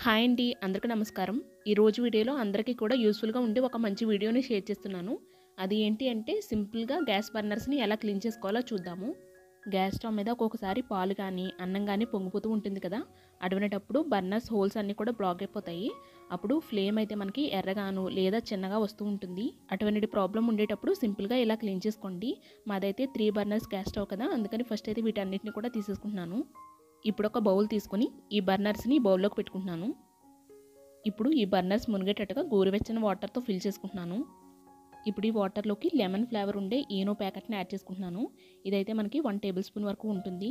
hi అండి అందరికీ నమస్కారం ఈరోజు వీడియోలో అందరికీ కూడా యూస్ఫుల్గా ఉండే ఒక మంచి వీడియోని షేర్ చేస్తున్నాను అది ఏంటి అంటే సింపుల్గా గ్యాస్ బర్నర్స్ని ఎలా క్లీన్ చేసుకోవాలో చూద్దాము గ్యాస్ స్టవ్ మీద ఒక్కొక్కసారి పాలు కానీ అన్నం కానీ పొంగిపోతూ ఉంటుంది కదా అటువంటిటప్పుడు బర్నర్స్ హోల్స్ అన్నీ కూడా బ్లాక్ అయిపోతాయి అప్పుడు ఫ్లేమ్ అయితే మనకి ఎర్రగాను లేదా చిన్నగా వస్తూ ఉంటుంది అటువంటి ప్రాబ్లం ఉండేటప్పుడు సింపుల్గా ఇలా క్లీన్ చేసుకోండి మాదైతే త్రీ బర్నర్స్ గ్యాస్ స్టవ్ కదా అందుకని ఫస్ట్ అయితే వీటన్నిటిని కూడా తీసేసుకుంటున్నాను ఇప్పుడు ఒక బౌల్ తీసుకొని ఈ బర్నర్స్ని బౌల్లోకి పెట్టుకుంటున్నాను ఇప్పుడు ఈ బర్నర్స్ మునిగేటట్టుగా గోరువెచ్చని వాటర్తో ఫిల్ చేసుకుంటున్నాను ఇప్పుడు ఈ వాటర్లోకి లెమన్ ఫ్లేవర్ ఉండే ఈనో ప్యాకెట్ని యాడ్ చేసుకుంటున్నాను ఇదైతే మనకి వన్ టేబుల్ స్పూన్ వరకు ఉంటుంది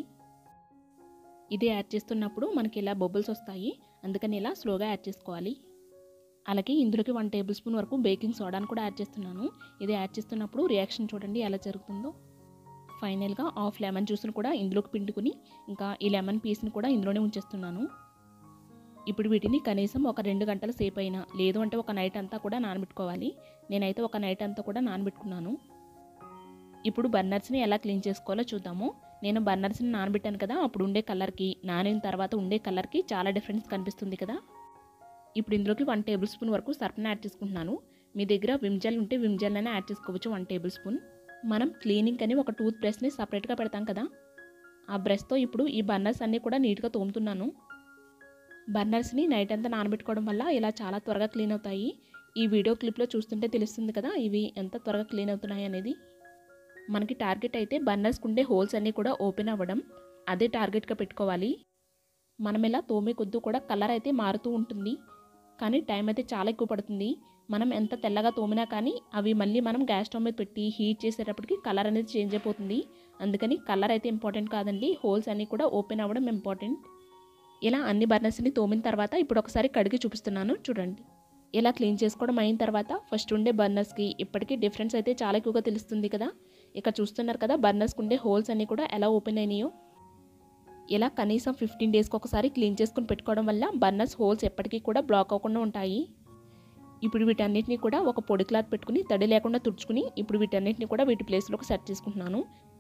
ఇది యాడ్ చేస్తున్నప్పుడు మనకి ఇలా బొబ్బుల్స్ వస్తాయి అందుకని ఇలా స్లోగా యాడ్ చేసుకోవాలి అలాగే ఇందులోకి వన్ టేబుల్ స్పూన్ వరకు బేకింగ్ సోడాను కూడా యాడ్ చేస్తున్నాను ఇది యాడ్ చేస్తున్నప్పుడు రియాక్షన్ చూడండి ఎలా జరుగుతుందో ఫైనల్గా హాఫ్ లెమన్ జ్యూస్ని కూడా ఇందులోకి పిండుకుని ఇంకా ఈ లెమన్ పీస్ని కూడా ఇందులోనే ఉంచేస్తున్నాను ఇప్పుడు వీటిని కనీసం ఒక రెండు గంటల సేపు అయినా లేదు అంటే ఒక నైట్ అంతా కూడా నానబెట్టుకోవాలి నేనైతే ఒక నైట్ అంతా కూడా నానబెట్టుకున్నాను ఇప్పుడు బర్నర్స్ని ఎలా క్లీన్ చేసుకోవాలో చూద్దాము నేను బర్నర్స్ని నానబెట్టాను కదా అప్పుడు ఉండే కలర్కి నానిన తర్వాత ఉండే కలర్కి చాలా డిఫరెన్స్ కనిపిస్తుంది కదా ఇప్పుడు ఇందులోకి వన్ టేబుల్ స్పూన్ వరకు సర్ఫ్ని యాడ్ చేసుకుంటున్నాను మీ దగ్గర విమ్ జెల్ ఉంటే విమ్ జెల్ అయినా యాడ్ చేసుకోవచ్చు వన్ టేబుల్ స్పూన్ మనం క్లీనింగ్ అని ఒక టూత్ బ్రష్ని సపరేట్గా పెడతాం కదా ఆ బ్రష్తో ఇప్పుడు ఈ బర్నర్స్ అన్నీ కూడా నీట్గా తోముతున్నాను బర్నర్స్ని నైట్ అంతా నానబెట్టుకోవడం వల్ల ఇలా చాలా త్వరగా క్లీన్ అవుతాయి ఈ వీడియో క్లిప్లో చూస్తుంటే తెలుస్తుంది కదా ఇవి ఎంత త్వరగా క్లీన్ అవుతున్నాయి అనేది మనకి టార్గెట్ అయితే బర్నర్స్కి ఉండే హోల్స్ అన్నీ కూడా ఓపెన్ అవ్వడం అదే టార్గెట్గా పెట్టుకోవాలి మనం ఇలా తోమే కొద్దు కూడా కలర్ అయితే మారుతూ ఉంటుంది కానీ టైం అయితే చాలా ఎక్కువ పడుతుంది మనం ఎంత తెల్లగా తోమినా కానీ అవి మళ్ళీ మనం గ్యాస్ స్టవ్ మీద పెట్టి హీట్ చేసేటప్పటికి కలర్ అనేది చేంజ్ అయిపోతుంది అందుకని కలర్ అయితే ఇంపార్టెంట్ కాదండి హోల్స్ అన్నీ కూడా ఓపెన్ అవ్వడం ఇంపార్టెంట్ ఇలా అన్ని బర్నర్స్ని తోమిన తర్వాత ఇప్పుడు ఒకసారి కడిగి చూపిస్తున్నాను చూడండి ఇలా క్లీన్ చేసుకోవడం అయిన తర్వాత ఫస్ట్ ఉండే బర్నర్స్కి ఇప్పటికీ డిఫరెన్స్ అయితే చాలా ఎక్కువగా తెలుస్తుంది కదా ఇక చూస్తున్నారు కదా బర్నర్స్కి ఉండే హోల్స్ అన్నీ కూడా ఎలా ఓపెన్ అయినాయో ఇలా కనీసం ఫిఫ్టీన్ డేస్కి ఒకసారి క్లీన్ చేసుకుని పెట్టుకోవడం వల్ల బర్నర్స్ హోల్స్ ఎప్పటికీ కూడా బ్లాక్ అవ్వకుండా ఉంటాయి ఇప్పుడు వీటన్నిటిని కూడా ఒక పొడి క్లాత్ పెట్టుకుని తడి లేకుండా తుడుచుకుని ఇప్పుడు వీటన్నిటిని కూడా వీటి ప్లేస్లోకి సెట్ చేసుకుంటున్నాను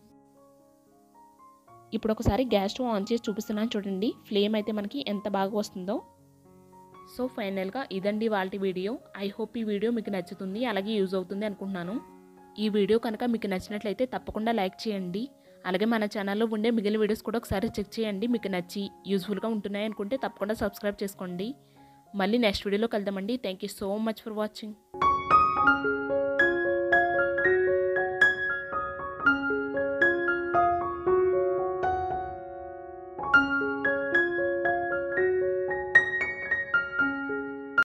ఇప్పుడు ఒకసారి గ్యాస్ స్టవ్ ఆన్ చేసి చూపిస్తున్నాను చూడండి ఫ్లేమ్ అయితే మనకి ఎంత బాగా వస్తుందో సో ఫైనల్గా ఇదండి వాళ్ళ వీడియో ఐ హోప్ ఈ వీడియో మీకు నచ్చుతుంది అలాగే యూజ్ అవుతుంది అనుకుంటున్నాను ఈ వీడియో కనుక మీకు నచ్చినట్లయితే తప్పకుండా లైక్ చేయండి అలాగే మన ఛానల్లో ఉండే మిగిలిన వీడియోస్ కూడా ఒకసారి చెక్ చేయండి మీకు నచ్చి యూజ్ఫుల్గా ఉంటున్నాయి అనుకుంటే తప్పకుండా సబ్స్క్రైబ్ చేసుకోండి మళ్ళీ నెక్స్ట్ వీడియోలో కలుద్దామండి thank you so much for watching